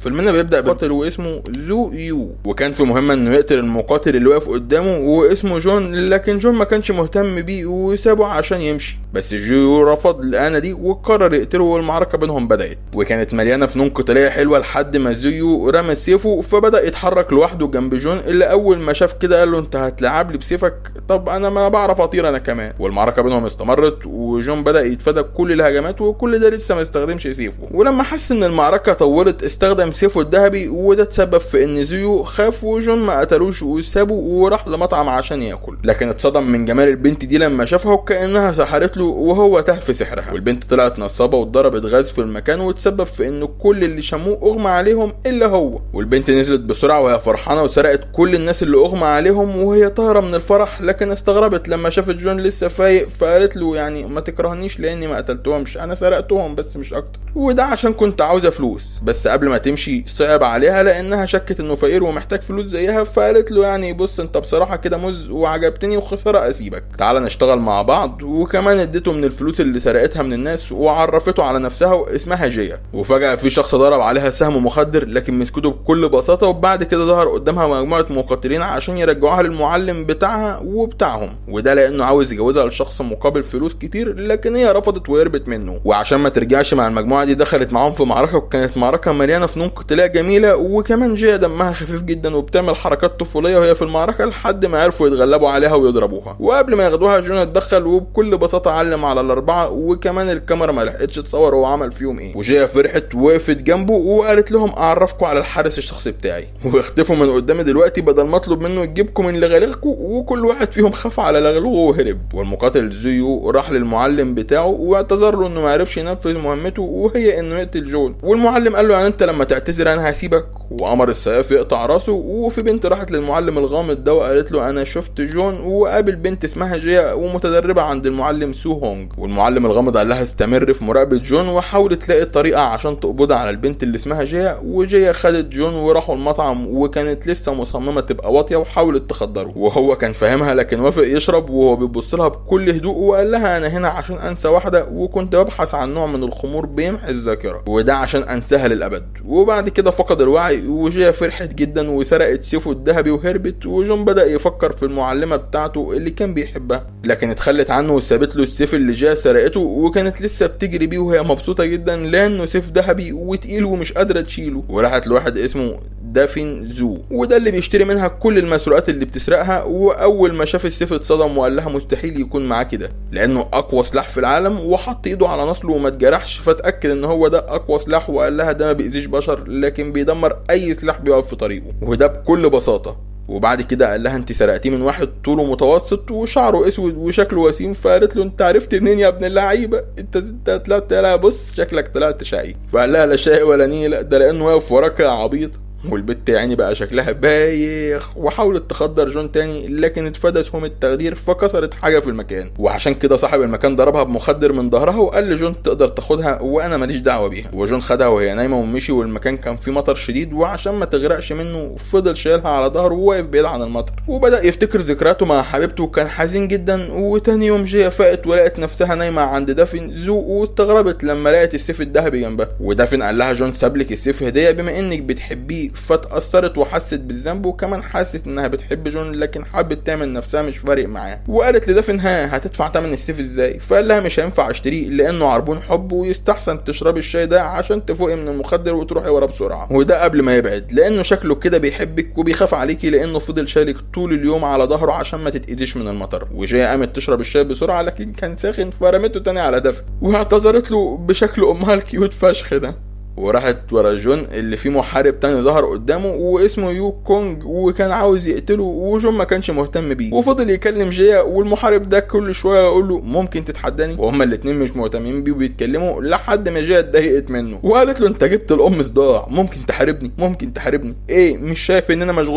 فيلمنا بيبدا بقاتل واسمه زو يو وكان في مهمه انه يقتل المقاتل اللي واقف قدامه واسمه جون لكن جون ما كانش مهتم بيه وسابه عشان يمشي بس جو رفض الانا دي وقرر يقتله والمعركه بينهم بدات وكانت مليانه فنون قتاليه حلوه لحد ما زيو رمى سيفه فبدا يتحرك لوحده جنب جون اللي اول ما شاف كده قال له انت هتلعب لي بسيفك طب انا ما بعرف اطير انا كمان والمعركه بينهم استمرت وجون بدا يتفادى كل الهجمات وكل ده لسه ما استخدمش سيفه ولما حس ان المعركه طولت استخدم سيفه الذهبي وده تسبب في ان زيو خاف وجون ما قتلوش وسابه وراح لمطعم عشان ياكل لكن اتصدم من جمال البنت دي لما شافها وكانها سحرت له وهو تاه في سحرها والبنت طلعت نصابه واتضربت غاز في المكان وتسبب في ان كل اللي شموه اغمى عليهم الا هو والبنت نزلت بسرعه وهي فرحانه وسرقت كل الناس اللي اغمى عليهم وهي طايره من الفرح لكن استغربت لما شافت جون لسه فايق فقالت له يعني ما تكرهنيش لاني ما قتلتهمش انا سرقتهم بس مش اكتر وده عشان كنت عاوزه فلوس بس قبل ما تمشي صعب عليها لانها شكت انه فقير ومحتاج فلوس زيها فقالت له يعني بص انت بصراحه كده مز وعجبتني وخساره اسيبك تعال نشتغل مع بعض وكمان اديته من الفلوس اللي سرقتها من الناس وعرفته على نفسها واسمها جيا وفجاه في شخص ضرب عليها سهم مخدر لكن مسكته بكل بساطه وبعد كده ظهر قدامها مجموعه مقاتلين عشان يرجعوها للمعلم بتاعها وبتاعهم وده لانه عاوز يجوزها لشخص مقابل فلوس كتير لكن هي رفضت وهربت منه وعشان ما ترجعش مع المجموعه دي دخلت معاهم في معركه وكانت معركه مليانه فنون قتاليه جميله وكمان جيا دمها خفيف جدا وبتعمل حركات طفوليه وهي في المعركه لحد ما عرفوا يتغلبوا عليها ويضربوها وقبل ما ياخدوها جون اتدخل وبكل بساطه علم على الاربعه وكمان الكاميرا ما لحقتش تصور هو عمل فيهم ايه وجيا فرحت وقفت جنبه وقالت لهم اعرفكم على الحارس الشخصي بتاعي واختفوا من قدامي دلوقتي بدل ما اطلب منه يجيبكم من لغالغكم وكل واحد فيهم خاف على لغلغه وهرب والمقاتل زيو راح للمعلم بتاعه واعتذر له انه ما عرفش ينفذ مهمته وهي انه يقتل جون والمعلم قال له يعني انت لما تعتذر انا هسيبك وامر السياف يقطع راسه وفي بنت راحت للمعلم الغامض ده وقالت له انا شفت جون وقابل بنت اسمها جيا ومتدربه عند المعلم سو هونج والمعلم الغامض قال لها استمر في مراقبه جون وحاول تلاقي طريقه عشان تقبضها على البنت اللي اسمها جيا وجيا خدت جون وراحوا المطعم وكانت لسه مصممه تبقى واطيه وحاولت تخدره وهو كان فاهمها لكن وافق يشرب وهو بيبص لها بكل هدوء وقال لها انا هنا عشان انسى واحده وكنت ببحث عن نوع من الخمور بيمحي الذاكره وده عشان انساها للابد وبعد كده فقد الوعي وجيا فرحت جدا وسرقت سيفه الذهبي وهربت وجون بدا يفكر في المعلمه بتاعته اللي كان بيحبها لكن اتخلت عنه وسابت له السيف اللي جيا سرقته وكانت لسه بتجري بيه وهي مبسوطه جدا لانه سيف ذهبي وتقيل ومش قادره تشيله وراحت لواحد اسمه دافن زو وده اللي بيشتري منها كل المسروقات اللي بتسرقها واول ما شاف السيف اتصدم وقال لها مستحيل يكون معاه كده لانه اقوى سلاح في العالم وحط ايده على نصله وما اتجرحش فاتاكد ان هو ده اقوى سلاح وقال لها ده ما بيأذيش بشر لكن بيدمر اي سلاح بيقف في طريقه وده بكل بساطه وبعد كده قال لها انت سرقتيه من واحد طوله متوسط وشعره اسود وشكله وسيم فقالت له انت عرفت منين يا ابن اللعيبه انت انت طلعت لها بص شكلك طلعت شقي فقال لها لا شقي ولا نيل ده لانه واقف وراك يا عبيط والبت يعني بقى شكلها بايخ وحاولت تخدر جون تاني لكن اتفادى سهم التخدير فكسرت حاجه في المكان وعشان كده صاحب المكان ضربها بمخدر من ظهرها وقال لجون تقدر تاخدها وانا ماليش دعوه بيها وجون خدها وهي نايمه ومشي والمكان كان فيه مطر شديد وعشان ما تغرقش منه فضل شايلها على ظهره وواقف بعيد عن المطر وبدا يفتكر ذكرياته مع حبيبته وكان حزين جدا وتاني يوم جيا فاقت ولقت نفسها نايمه عند دافن زو واستغربت لما لقت السيف الذهبي جنبها ودافن قال لها جون سابلك السيف هديه بما انك بتحبيه فتأثرت وحست بالذنب وكمان حست انها بتحب جون لكن حبت تعمل نفسها مش فارق معاه وقالت لدافن ها هتدفع تمن السيف ازاي فقال لها مش هينفع اشتريه لانه عربون حب ويستحسن تشربي الشاي ده عشان تفوقي من المخدر وتروحي وراه بسرعه وده قبل ما يبعد لانه شكله كده بيحبك وبيخاف عليكي لانه فضل شايلك طول اليوم على ظهره عشان ما تتأذيش من المطر وجايه قامت تشرب الشاي بسرعه لكن كان ساخن فرمته تاني على دافن واعتذرت له بشكل امها الكيوت فشخ ده وراحت ورا جون اللي فيه محارب تاني ظهر قدامه واسمه يو كونج وكان عاوز يقتله وجون ما كانش مهتم بيه وفضل يكلم جيا والمحارب ده كل شويه يقول له ممكن تتحداني وهما الاتنين مش مهتمين بيه وبيتكلموا لحد ما جيا اتضايقت منه وقالت له انت جبت الام صداع ممكن تحاربني ممكن تحاربني ايه مش شايف اننا مشغولين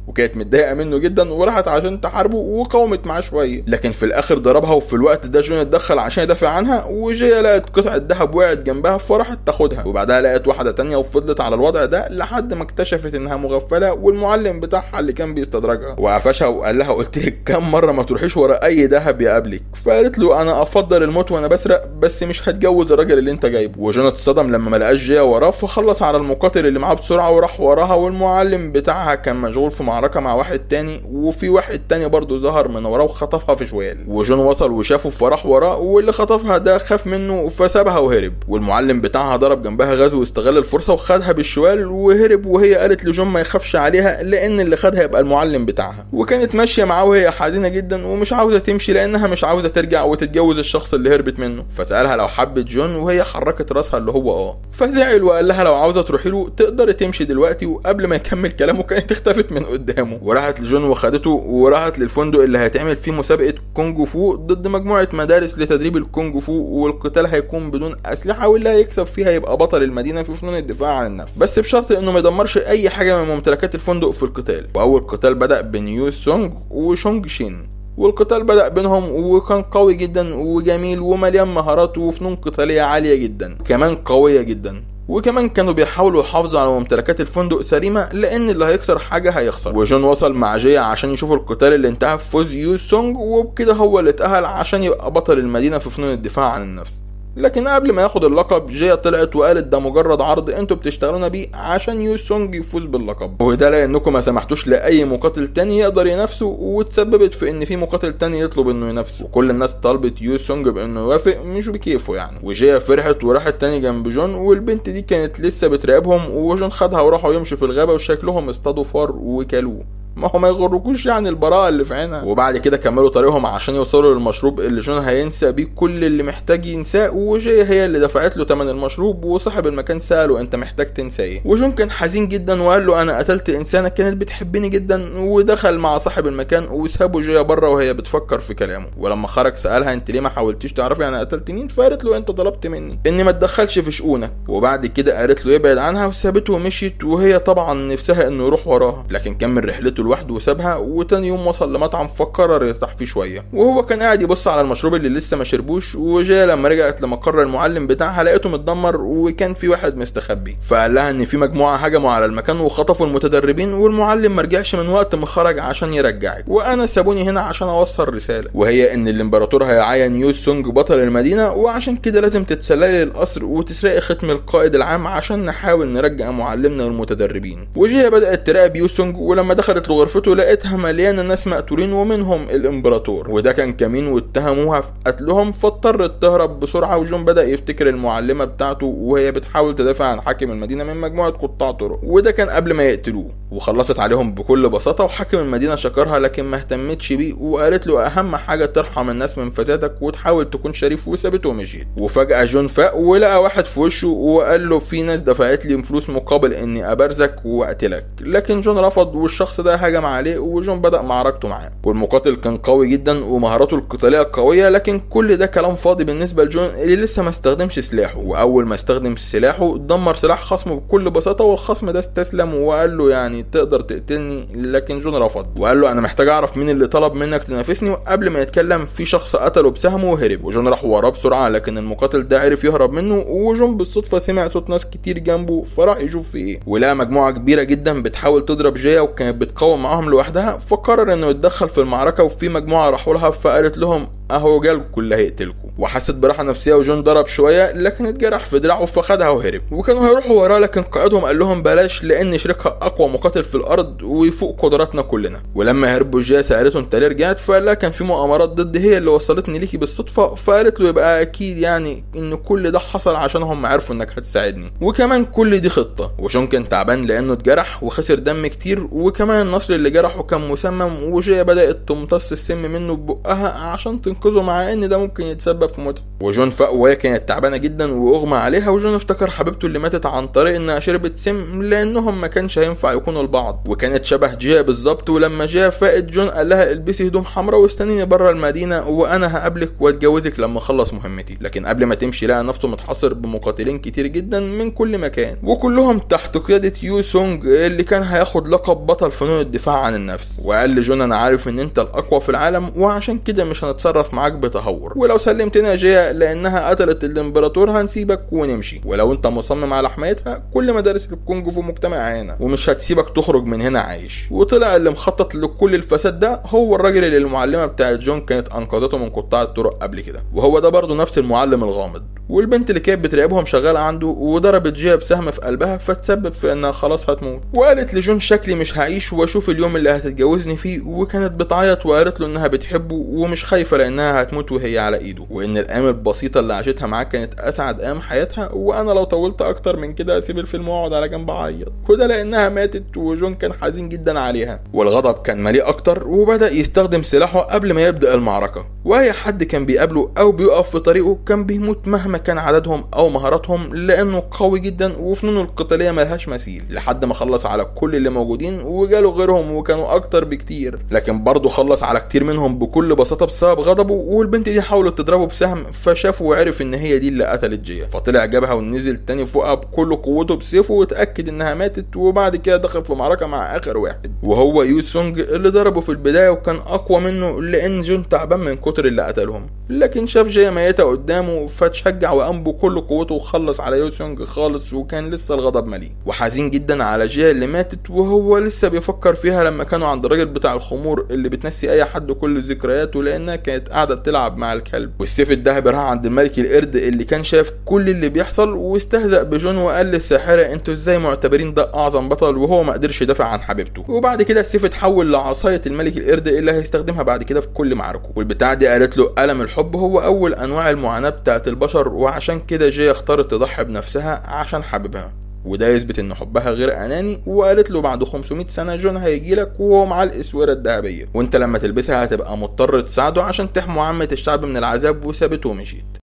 وكانت متضايقه منه جدا وراحت عشان تحاربه وقاومت معاه شويه لكن في الاخر ضربها وفي الوقت ده جون اتدخل عشان يدافع عنها وجيا لقت قطعه ذهب وقعت جنبها فراحت تاخدها وبعدها لقت واحده تانية وفضلت على الوضع ده لحد ما اكتشفت انها مغفله والمعلم بتاعها اللي كان بيستدرجها وقفشها وقال لها قلت لك كام مره ما تروحيش ورا اي ذهب يقابلك فقالت له انا افضل الموت وانا بسرق بس مش هتجوز الراجل اللي انت جايبه وجون اتصدم لما ما لقاش جيا وراه فخلص على المقاتل اللي معاه بسرعه وراح وراها والمعلم بتاعها كان مشغول في معركه مع واحد تاني وفي واحد تاني برضه ظهر من وراه وخطفها في شوال وجون وصل وشافه فراح وراه واللي خطفها ده خاف منه فسابها وهرب والمعلم بتاعها ضرب جنبها غاز واستغل الفرصه وخدها بالشوال وهرب وهي قالت لجون ما يخافش عليها لان اللي خدها يبقى المعلم بتاعها وكانت ماشيه معاه وهي حزينه جدا ومش عاوزه تمشي لانها مش عاوزه ترجع وتتجوز الشخص اللي هربت منه فسالها لو حبت جون وهي حركت راسها اللي هو اه فزعل وقال لها لو عاوزه تروحي له تقدري تمشي دلوقتي وقبل ما يكمل كلامه كانت اختفت من قدامه وراحت لجون وخدته وراحت للفندق اللي هيتعمل فيه مسابقه كونج فو ضد مجموعه مدارس لتدريب الكونج فو والقتال هيكون بدون اسلحه واللي هيكسب فيها يبقى بطل المدينه في فنون الدفاع عن النفس بس بشرط انه ما يدمرش اي حاجه من ممتلكات الفندق في القتال واول قتال بدا بين يو سونج وشونج شين والقتال بدأ بينهم وكان قوي جدا وجميل ومليان مهارات وفنون قتالية عالية جدا كمان قوية جدا وكمان كانوا بيحاولوا يحافظوا على ممتلكات الفندق سليمة لأن اللي هيكسر حاجة هيخسر وجون وصل مع جيا عشان يشوفوا القتال اللي انتهى بفوز يو سونج وبكده هو اللي اتأهل عشان يبقى بطل المدينة في فنون الدفاع عن النفس لكن قبل ما ياخد اللقب جيا طلعت وقالت ده مجرد عرض انتوا بتشتغلونا بيه عشان يو سونج يفوز باللقب وده لانكم ما سمحتوش لاي مقاتل تاني يقدر ينافسه وتسببت في ان في مقاتل تاني يطلب انه ينافسه وكل الناس طلبت يو سونج بانه يوافق مش بكيفه يعني وجيا فرحت وراحت تاني جنب جون والبنت دي كانت لسه بتراقبهم وجون خدها وراحوا يمشوا في الغابه وشكلهم اصطادوا فار وكلوه ما هو ما يغركوش يعني البراءة اللي في عينها وبعد كده كملوا طريقهم عشان يوصلوا للمشروب اللي جون هينسى بيه كل اللي محتاج ينساه وجي هي اللي دفعت له تمن المشروب وصاحب المكان سأله انت محتاج تنسى ايه وجون كان حزين جدا وقال له انا قتلت انسانة كانت بتحبني جدا ودخل مع صاحب المكان وسابوا جيا بره وهي بتفكر في كلامه ولما خرج سألها انت ليه ما حاولتيش تعرفي انا قتلت مين فقالت له انت طلبت مني اني ما اتدخلش في شؤونك وبعد كده قالت له يبعد عنها وسابته ومشيت وهي طبعا نفسها انه يروح وراها لكن كمل رحلته لوحده وسابها وتاني يوم وصل لمطعم فقرر يرتاح فيه شويه وهو كان قاعد يبص على المشروب اللي لسه ما شربوش وجايه لما رجعت لمقر المعلم بتاعها لقيته متدمر وكان في واحد مستخبي فقال لها ان في مجموعه هجموا على المكان وخطفوا المتدربين والمعلم ما رجعش من وقت ما خرج عشان يرجعك وانا سابوني هنا عشان اوصل رساله وهي ان الامبراطور هيعين يو سونج بطل المدينه وعشان كده لازم تتسللي للقصر وتسرقي ختم القائد العام عشان نحاول نرجع معلمنا والمتدربين وجيه بدات تراقب يو سونج ولما دخلت لغرفته لقيتها مليانه ناس مقتولين ومنهم الامبراطور وده كان كمين واتهموها في قتلهم فاضطرت تهرب بسرعه وجون بدا يفتكر المعلمه بتاعته وهي بتحاول تدافع عن حاكم المدينه من مجموعه قطاع طرق وده كان قبل ما يقتلوه وخلصت عليهم بكل بساطه وحاكم المدينه شكرها لكن ما اهتمتش بيه وقالت له اهم حاجه ترحم الناس من فسادك وتحاول تكون شريف وسابته ومشيت وفجاه جون فاق ولقى واحد في وشه وقال له في ناس دفعت لي فلوس مقابل اني ابرزك واقتلك لكن جون رفض والشخص ده هجم عليه وجون بدا معركته معاه والمقاتل كان قوي جدا ومهاراته القتاليه قويه لكن كل ده كلام فاضي بالنسبه لجون اللي لسه ما استخدمش سلاحه واول ما استخدم سلاحه دمر سلاح خصمه بكل بساطه والخصم ده استسلم وقال له يعني تقدر تقتلني لكن جون رفض وقال له انا محتاج اعرف مين اللي طلب منك تنافسني وقبل ما يتكلم في شخص قتله بسهمه وهرب وجون راح وراه بسرعه لكن المقاتل ده عرف يهرب منه وجون بالصدفه سمع صوت ناس كتير جنبه فراح يشوف في ايه ولقى مجموعه كبيره جدا بتحاول تضرب جيا وكانت بتقاوم معاهم لوحدها فقرر انه يتدخل في المعركه وفي مجموعه راحوا لها فقالت لهم اهو جالكوا اللي هيقتلكوا وحست براحه نفسيه وجون ضرب شويه لكن اتجرح في دراعه فخدها وهرب وكانوا هيروحوا وراه لكن قائدهم قال لهم بلاش لان شريكها اقوى مقاتل في الارض ويفوق قدراتنا كلنا ولما هربوا جيا سالته انت ليه رجعت فقال لها كان في مؤامرات ضد هي اللي وصلتني ليكي بالصدفه فقالت له يبقى اكيد يعني ان كل ده حصل عشان هم عرفوا انك هتساعدني وكمان كل دي خطه وجون كان تعبان لانه اتجرح وخسر دم كتير وكمان النصر اللي جرحه كان مسمم وجيا بدات تمتص السم منه ببقها عشان وتنقذه مع ان ده ممكن يتسبب في موتها وجون فاق وهي كانت تعبانه جدا واغمى عليها وجون افتكر حبيبته اللي ماتت عن طريق انها شربت سم لانهم ما كانش هينفع يكونوا لبعض وكانت شبه جيا بالظبط ولما جيا فاقت جون قال لها البسي هدوم حمراء واستنيني بره المدينه وانا هقابلك واتجوزك لما اخلص مهمتي لكن قبل ما تمشي لقى نفسه متحاصر بمقاتلين كتير جدا من كل مكان وكلهم تحت قياده يو سونج اللي كان هياخد لقب بطل فنون الدفاع عن النفس وقال لجون انا عارف ان انت الاقوى في العالم وعشان كده مش هنتصرف معاك بتهور ولو سلمتنا جيا لانها قتلت الامبراطور هنسيبك ونمشي ولو انت مصمم على حمايتها كل مدارس الكونج فو مجتمعه هنا ومش هتسيبك تخرج من هنا عايش وطلع اللي مخطط لكل الفساد ده هو الراجل اللي المعلمه بتاعت جون كانت انقذته من قطاع الطرق قبل كده وهو ده برضه نفس المعلم الغامض والبنت اللي كانت بتراقبهم شغاله عنده وضربت جيا بسهم في قلبها فتسبب في انها خلاص هتموت وقالت لجون شكلي مش هعيش واشوف اليوم اللي هتتجوزني فيه وكانت بتعيط وقالت له انها بتحبه ومش خايفه لانها هتموت وهي على ايده وان الايام البسيطه اللي عاشتها معاه كانت اسعد ايام حياتها وانا لو طولت اكتر من كده اسيب الفيلم واقعد على جنب اعيط وده لانها ماتت وجون كان حزين جدا عليها والغضب كان مليء اكتر وبدا يستخدم سلاحه قبل ما يبدا المعركه واي حد كان بيقابله او بيقف في طريقه كان بيموت مهما كان عددهم او مهاراتهم لانه قوي جدا وفنونه القتاليه ملهاش مثيل لحد ما خلص على كل اللي موجودين وجاله غيرهم وكانوا اكتر بكتير لكن برضه خلص على كتير منهم بكل بساطه بسبب غضبه والبنت دي حاولت تضربه بسهم فشافه وعرف ان هي دي اللي قتلت جيا فطلع جابها ونزل تاني فوقها بكل قوته بسيفه واتاكد انها ماتت وبعد كده دخل في معركه مع اخر واحد وهو يو سونج اللي ضربه في البدايه وكان اقوى منه لان جون تعبان من كتر اللي قتلهم لكن شاف جيا ميته قدامه فتشجع وقام بكل قوته وخلص على يو سونج خالص وكان لسه الغضب مليء وحزين جدا على جيا اللي ماتت وهو لسه بيفكر فيها لما كانوا عند الراجل بتاع الخمور اللي بتنسي اي حد كل ذكرياته لانها كانت قاعده بتلعب مع الكلب والسيف الذهبي راح عند الملك القرد اللي كان شاف كل اللي بيحصل واستهزأ بجون وقال للساحره انتوا ازاي معتبرين ده اعظم بطل وهو ما قدرش يدافع عن حبيبته وبعد كده السيف اتحول لعصايه الملك القرد اللي هيستخدمها بعد كده في كل معاركه والبتاع دي قالت له الم الحب هو اول انواع المعاناه بتاعت البشر وعشان كده جاي اختارت تضحي بنفسها عشان حبيبها وده يثبت ان حبها غير اناني وقالت له بعد 500 سنه جون هيجي لك وهو معاه الاسوره الذهبيه وانت لما تلبسها هتبقى مضطر تساعده عشان تحمي عامه الشعب من العذاب وسابته ومشيت